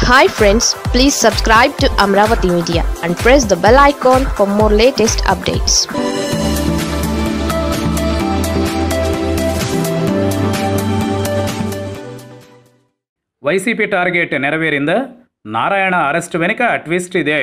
hi friends please subscribe to Amaravati media and press the bell icon for more latest updates YCP target నెరవేరిందా Narayana arrest వెనుక twist ఇదే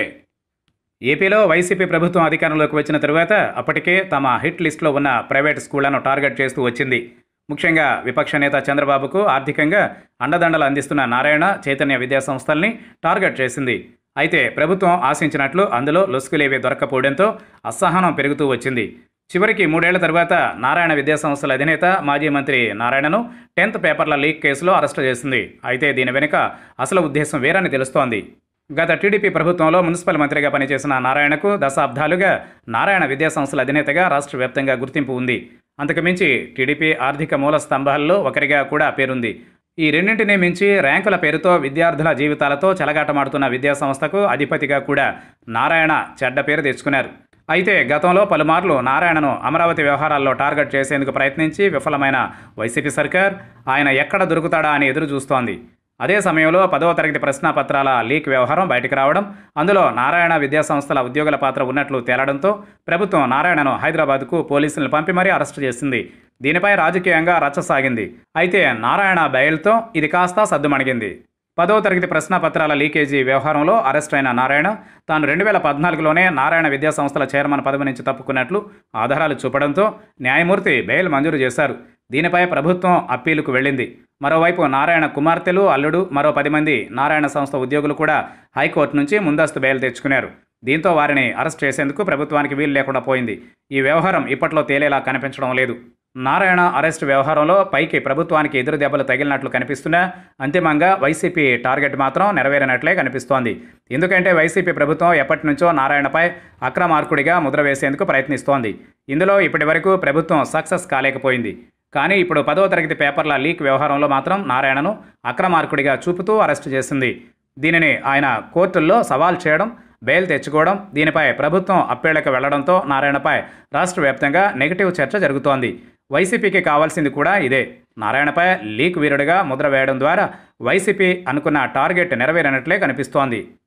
ఏపీలో YCP ప్రభుత్వం అధికారంలోకి వచ్చిన తరువాత అప్పటికే తమ హిట్ లిస్టులో ఉన్న ప్రైవేట్ స్కూళ్లను టార్గెట్ చేస్తూ వచ్చింది ముఖ్యంగా విపక్ష నేత చంద్రబాబుకు ఆర్థికంగా అండదండలు అందిస్తున్న నారాయణ చైతన్య విద్యా సంస్థల్ని టార్గెట్ చేసింది అయితే ప్రభుత్వం ఆశించినట్లు అందులో లొసుకులేవి దొరక్కపోవడంతో అసహనం పెరుగుతూ వచ్చింది చివరికి మూడేళ్ల తర్వాత నారాయణ విద్యా సంస్థల అధినేత మాజీ మంత్రి నారాయణను టెన్త్ పేపర్ల లీక్ కేసులో అరెస్టు చేసింది అయితే దీని వెనుక అసలు ఉద్దేశం వేరని తెలుస్తోంది గత టీడీపీ ప్రభుత్వంలో మున్సిపల్ మంత్రిగా పనిచేసిన నారాయణకు దశాబ్దాలుగా నారాయణ విద్యా సంస్థల అధినేతగా రాష్ట్ర వ్యాప్తంగా గుర్తింపు ఉంది అంతకుమించి టీడీపీ ఆర్థిక మూల స్తంభాల్లో ఒకరిగా కూడా పేరుంది ఈ రెండింటినీ మించి ర్యాంకుల పేరుతో విద్యార్థుల జీవితాలతో చెలగాటమాడుతున్న విద్యా సంస్థకు అధిపతిగా కూడా నారాయణ చెడ్డ పేరు తెచ్చుకున్నారు అయితే గతంలో పలుమార్లు నారాయణను అమరావతి వ్యవహారాల్లో టార్గెట్ చేసేందుకు ప్రయత్నించి విఫలమైన వైసీపీ సర్కార్ ఆయన ఎక్కడ దొరుకుతాడా అని ఎదురు చూస్తోంది అదే సమయంలో పదవ తరగతి ప్రశ్నాపత్రాల లీక్ వ్యవహారం బయటకు రావడం అందులో నారాయణ విద్యా సంస్థల ఉద్యోగుల పాత్ర ఉన్నట్లు తేలడంతో ప్రభుత్వం నారాయణను హైదరాబాద్కు పోలీసులను పంపి మరీ అరెస్టు చేసింది దీనిపై రాజకీయంగా రచ్చ సాగింది అయితే నారాయణ బయలుతో ఇది కాస్త సద్దుమణిగింది పదవ తరగతి ప్రశ్నాపత్రాల లీకేజీ వ్యవహారంలో అరెస్ట్ అయిన నారాయణ తాను రెండు వేల పద్నాలుగులోనే నారాయణ విద్యా సంస్థల చైర్మన్ పదవి నుంచి తప్పుకున్నట్లు ఆధారాలు చూపడంతో న్యాయమూర్తి బెయిల్ మంజూరు చేశారు దీనిపై ప్రభుత్వం అప్పీలుకు వెళ్ళింది మరోవైపు నారాయణ కుమార్తెలు అల్లుడు మరో పది మంది నారాయణ సంస్థ ఉద్యోగులు కూడా హైకోర్టు నుంచి ముందస్తు బెయిల్ తెచ్చుకున్నారు దీంతో వారిని అరెస్ట్ చేసేందుకు ప్రభుత్వానికి వీలు లేకుండా పోయింది ఈ వ్యవహారం ఇప్పట్లో తేలేలా కనిపించడం లేదు నారాయణ అరెస్ట్ వ్యవహారంలో పైకి ప్రభుత్వానికి ఎదురు దెబ్బలు తగిలినట్లు కనిపిస్తున్నా అంతిమంగా వైసీపీ టార్గెట్ మాత్రం నెరవేరినట్లే కనిపిస్తోంది ఎందుకంటే వైసీపీ ప్రభుత్వం ఎప్పటి నుంచో నారాయణపై అక్రమార్కుడిగా ముద్ర వేసేందుకు ప్రయత్నిస్తోంది ఇందులో ఇప్పటి వరకు ప్రభుత్వం సక్సెస్ కాలేకపోయింది కానీ ఇప్పుడు పదో తరగతి పేపర్ల లీక్ వ్యవహారంలో మాత్రం నారాయణను అక్రమార్కుడిగా చూపుతూ అరెస్టు చేసింది దీనిని ఆయన కోర్టుల్లో సవాల్ చేయడం బెయిల్ తెచ్చుకోవడం దీనిపై ప్రభుత్వం అప్పేళ్లకు వెళ్లడంతో నారాయణపై రాష్ట్ర వ్యాప్తంగా నెగిటివ్ చర్చ జరుగుతోంది వైసీపీకి కావాల్సింది కూడా ఇదే నారాయణపై లీక్ వీరుడిగా ముద్ర వేయడం ద్వారా వైసీపీ అనుకున్న టార్గెట్ నెరవేరినట్లే కనిపిస్తోంది